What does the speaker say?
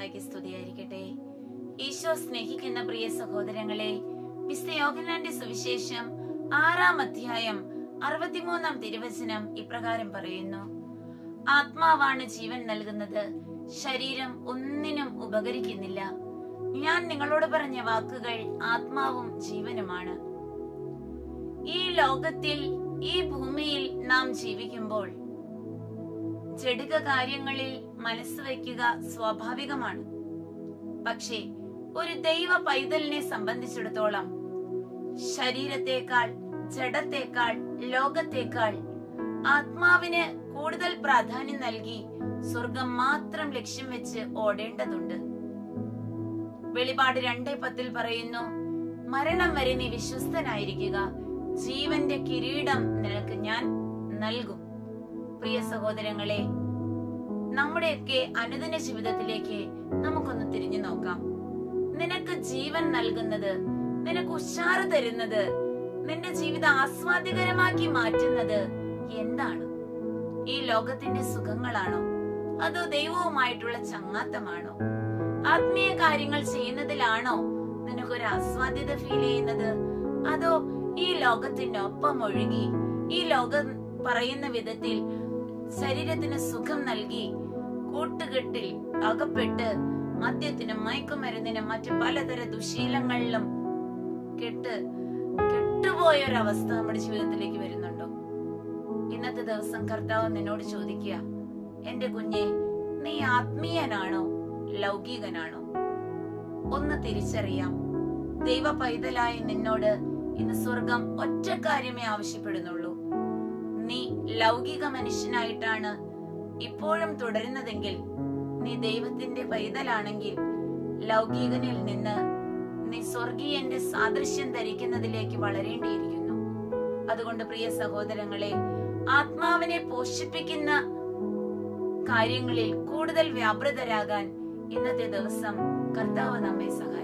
മിശിഹായ്ക്ക് സ്തുതിയായിരിക്കട്ടെ ഈശോ സ്നേഹിക്കുന്ന പ്രിയ സഹോദരങ്ങളെ വിശുദ്ധ യോഹന്നാന്റെ സുവിശേഷം ആറാം അധ്യായം അറുപത്തിമൂന്നാം തിരുവചനം ഇപ്രകാരം പറയുന്നു ആത്മാവാണ് ജീവൻ നൽകുന്നത് ശരീരം ഒന്നിനും ഉപകരിക്കുന്നില്ല ഞാൻ നിങ്ങളോട് പറഞ്ഞ വാക്കുകൾ ആത്മാവും ജീവനുമാണ് ഈ ലോകത്തിൽ ഈ ഭൂമിയിൽ നാം ജീവിക്കുമ്പോൾ ജഡിക കാര്യങ്ങളിൽ മനസ്സ് വയ്ക്കുക സ്വാഭാവികമാണ് പക്ഷേ ഒരു ദൈവ പൈതലിനെ സംബന്ധിച്ചിടത്തോളം ശരീരത്തെക്കാൾ ജഡത്തെക്കാൾ ലോകത്തെക്കാൾ ആത്മാവിന് കൂടുതൽ പ്രാധാന്യം നൽകി സ്വർഗം മാത്രം ലക്ഷ്യം വെച്ച് ഓടേണ്ടതുണ്ട് വെളിപാട് രണ്ടേ പത്തിൽ പറയുന്നു മരണം വരെ നീ വിശ്വസ്തനായിരിക്കുക ജീവന്റെ കിരീടം നിനക്ക് ഞാൻ നൽകും പ്രിയ സഹോദരങ്ങളെ നമ്മുടെയൊക്കെ അനുദിന ജീവിതത്തിലേക്ക് നമുക്കൊന്ന് തിരിഞ്ഞു നോക്കാം നിനക്ക് ജീവൻ നൽകുന്നത് നിനക്ക് ഉഷാറ് തരുന്നത് നിന്റെ ജീവിതം ആസ്വാദ്യകരമാക്കി മാറ്റുന്നത് എന്താണ് ഈ ലോകത്തിന്റെ സുഖങ്ങളാണോ അതോ ദൈവവുമായിട്ടുള്ള ചങ്ങാത്തമാണോ ആത്മീയ കാര്യങ്ങൾ ചെയ്യുന്നതിലാണോ നിനക്കൊരു ആസ്വാദ്യത ഫീൽ ചെയ്യുന്നത് അതോ ഈ ലോകത്തിനൊപ്പം ഒഴുകി ഈ ലോകം പറയുന്ന വിധത്തിൽ ശരീരത്തിന് സുഖം നൽകി കൂട്ടുകെട്ടിൽ അകപ്പെട്ട് മദ്യത്തിനും മയക്കുമരുന്നിനും മറ്റു പലതര ദുശീലങ്ങളിലും കെട്ട് കെട്ടുപോയ ഒരവസ്ഥ നമ്മുടെ ജീവിതത്തിലേക്ക് വരുന്നുണ്ടോ ഇന്നത്തെ ദിവസം കർത്താവ് നിന്നോട് ചോദിക്കുക എന്റെ കുഞ്ഞെ നീ ആത്മീയനാണോ ലൗകികനാണോ ഒന്ന് തിരിച്ചറിയാം ദൈവ പൈതലായ നിന്നോട് ഇന്ന് സ്വർഗം ഒറ്റ കാര്യമേ ആവശ്യപ്പെടുന്നുള്ളൂ നീ ലൗകിക മനുഷ്യനായിട്ടാണ് ഇപ്പോഴും തുടരുന്നതെങ്കിൽ നീ ദൈവത്തിന്റെ പൈതലാണെങ്കിൽ ലൗകികനിൽ നിന്ന് നീ സ്വർഗീയന്റെ സാദൃശ്യം ധരിക്കുന്നതിലേക്ക് വളരേണ്ടിയിരിക്കുന്നു അതുകൊണ്ട് പ്രിയ സഹോദരങ്ങളെ ആത്മാവിനെ പോഷിപ്പിക്കുന്ന കാര്യങ്ങളിൽ കൂടുതൽ വ്യാപൃതരാകാൻ ഇന്നത്തെ ദിവസം കർത്താവ് നമ്മെ സഹായിക്കും